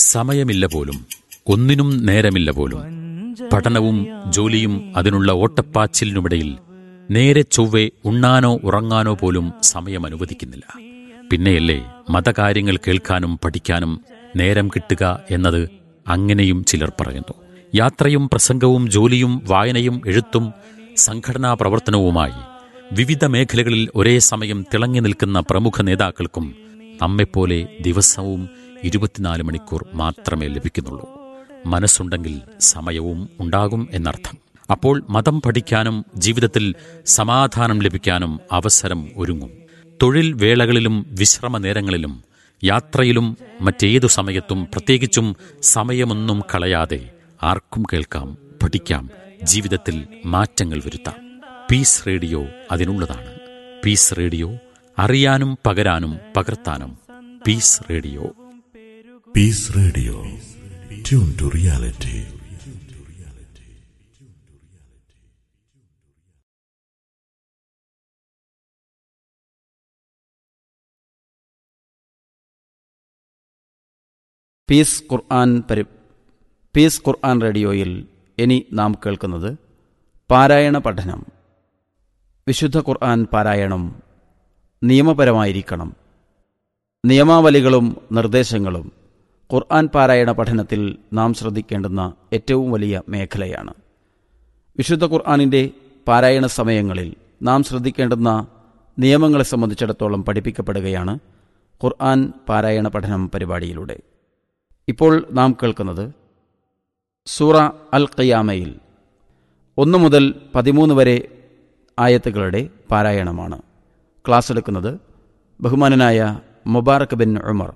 സമയമില്ല പോലും ഒന്നിനും നേരമില്ല പോലും പഠനവും ജോലിയും അതിനുള്ള ഓട്ടപ്പാച്ചിലിനുമിടയിൽ നേരെ ചൊവ്വെ ഉണ്ണാനോ ഉറങ്ങാനോ പോലും സമയം അനുവദിക്കുന്നില്ല പിന്നെയല്ലേ മതകാര്യങ്ങൾ കേൾക്കാനും പഠിക്കാനും നേരം കിട്ടുക എന്നത് അങ്ങനെയും ചിലർ പറയുന്നു യാത്രയും പ്രസംഗവും ജോലിയും വായനയും എഴുത്തും സംഘടനാ പ്രവർത്തനവുമായി വിവിധ മേഖലകളിൽ ഒരേ സമയം തിളങ്ങി നിൽക്കുന്ന പ്രമുഖ നേതാക്കൾക്കും നമ്മെപ്പോലെ ദിവസവും ഇരുപത്തിനാല് മണിക്കൂർ മാത്രമേ ലഭിക്കുന്നുള്ളൂ മനസ്സുണ്ടെങ്കിൽ സമയവും ഉണ്ടാകും എന്നർത്ഥം അപ്പോൾ മതം പഠിക്കാനും ജീവിതത്തിൽ സമാധാനം ലഭിക്കാനും അവസരം ഒരുങ്ങും തൊഴിൽ വേളകളിലും വിശ്രമ നേരങ്ങളിലും യാത്രയിലും മറ്റേതു സമയത്തും പ്രത്യേകിച്ചും സമയമൊന്നും കളയാതെ ആർക്കും കേൾക്കാം പഠിക്കാം ജീവിതത്തിൽ മാറ്റങ്ങൾ വരുത്താം പീസ് റേഡിയോ അതിനുള്ളതാണ് പീസ് റേഡിയോ അറിയാനും പകരാനും പകർത്താനും Peace Radio Peace Radio. Tune to reality. Peace Quran പരി പീസ് ഖുർആൻ റേഡിയോയിൽ ഇനി നാം കേൾക്കുന്നത് പാരായണ പഠനം വിശുദ്ധ ഖുർആൻ പാരായണം നിയമപരമായിരിക്കണം നിയമാവലികളും നിർദ്ദേശങ്ങളും ഖുർആൻ പാരായണ പഠനത്തിൽ നാം ശ്രദ്ധിക്കേണ്ടുന്ന ഏറ്റവും വലിയ മേഖലയാണ് വിശുദ്ധ ഖുർആാനിൻ്റെ പാരായണ സമയങ്ങളിൽ നാം ശ്രദ്ധിക്കേണ്ടുന്ന നിയമങ്ങളെ സംബന്ധിച്ചിടത്തോളം പഠിപ്പിക്കപ്പെടുകയാണ് ഖുർആൻ പാരായണ പഠനം പരിപാടിയിലൂടെ ഇപ്പോൾ നാം കേൾക്കുന്നത് സൂറ അൽ ഖിയാമയിൽ ഒന്ന് മുതൽ പതിമൂന്ന് വരെ ആയത്തുകളുടെ പാരായണമാണ് ക്ലാസ് എടുക്കുന്നത് ബഹുമാനനായ മുബാറക് ബിൻ ഉമർ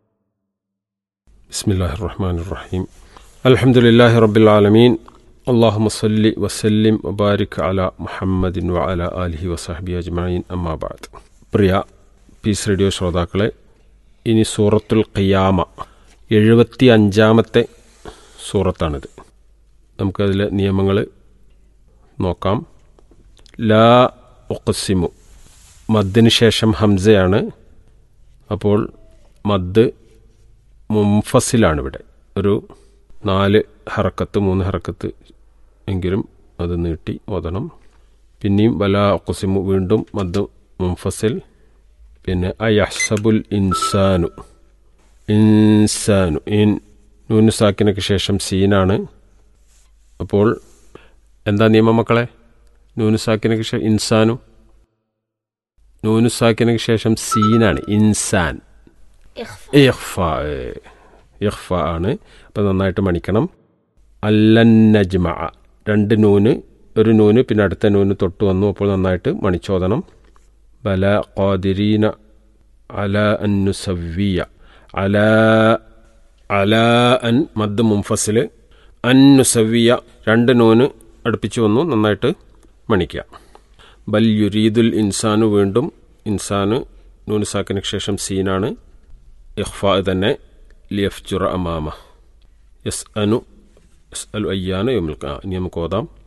بسم الله الرحمن الرحيم الحمد لله رب العالمين اللهم صل وسلم وبارك على محمد وعلى آله وصحبه أجمعين أما بعد പ്രിയ പീസ് റേഡിയോ ശ്രോതാക്കളെ ഇനി സൂറത്തുൽ ഖിയാമ എഴുപത്തി അഞ്ചാമത്തെ സൂറത്താണിത് നമുക്കതിലെ നിയമങ്ങൾ നോക്കാം ലാ ഒക്കസിമു മദ്ദിന് ശേഷം ഹംസയാണ് അപ്പോൾ മദ് മുംഫസിലാണ് ഇവിടെ ഒരു നാല് ഹറക്കത്ത് മൂന്ന് ഹറക്കത്ത് എങ്കിലും അത് നീട്ടി ഓതണം പിന്നെയും വല ഒക്കസിമു വീണ്ടും മദ് മുംഫസിൽ പിന്നെ അയഹ്സബുൽ ഇൻസാനു ഇൻസാനു ഇൻ നൂനുസാക്കിനൊക്കെ ശേഷം സീനാണ് അപ്പോൾ എന്താ നിയമം മക്കളെ നൂനുസാക്കിനൊക്കെ ശേഷം ഇൻസാനു നൂനുസാക്കിനൊക്കെ ശേഷം സീനാണ് ഇൻസാൻ ഇഖ്ഫ ഇഖ്ഫ ആണ് അപ്പം നന്നായിട്ട് മണിക്കണം അല്ലന്നജ്മ രണ്ട് നൂന് ഒരു നൂന് പിന്നെ അടുത്ത നൂന് തൊട്ട് വന്നു അപ്പോൾ നന്നായിട്ട് മണിച്ചോദനം ബല ഖാദിരീന അല അന്നുസവ്വിയ അല അല അൻ മദ് മുംഫസിൽ അന്നുസവ്വിയ രണ്ട് നൂന് അടുപ്പിച്ച് വന്നു നന്നായിട്ട് മണിക്കുക ബൽ യുരീദുൽ ഇൻസാനു വീണ്ടും ഇൻസാന് നൂനുസാക്കിന് ശേഷം സീനാണ് ഇഖ്ഫാ തന്നെ ലിയഫ്ജുറ അമാമ യസ് അനു യസ് അലു അയ്യാന യോമിൽ ഇനി നമുക്ക് ഓതാം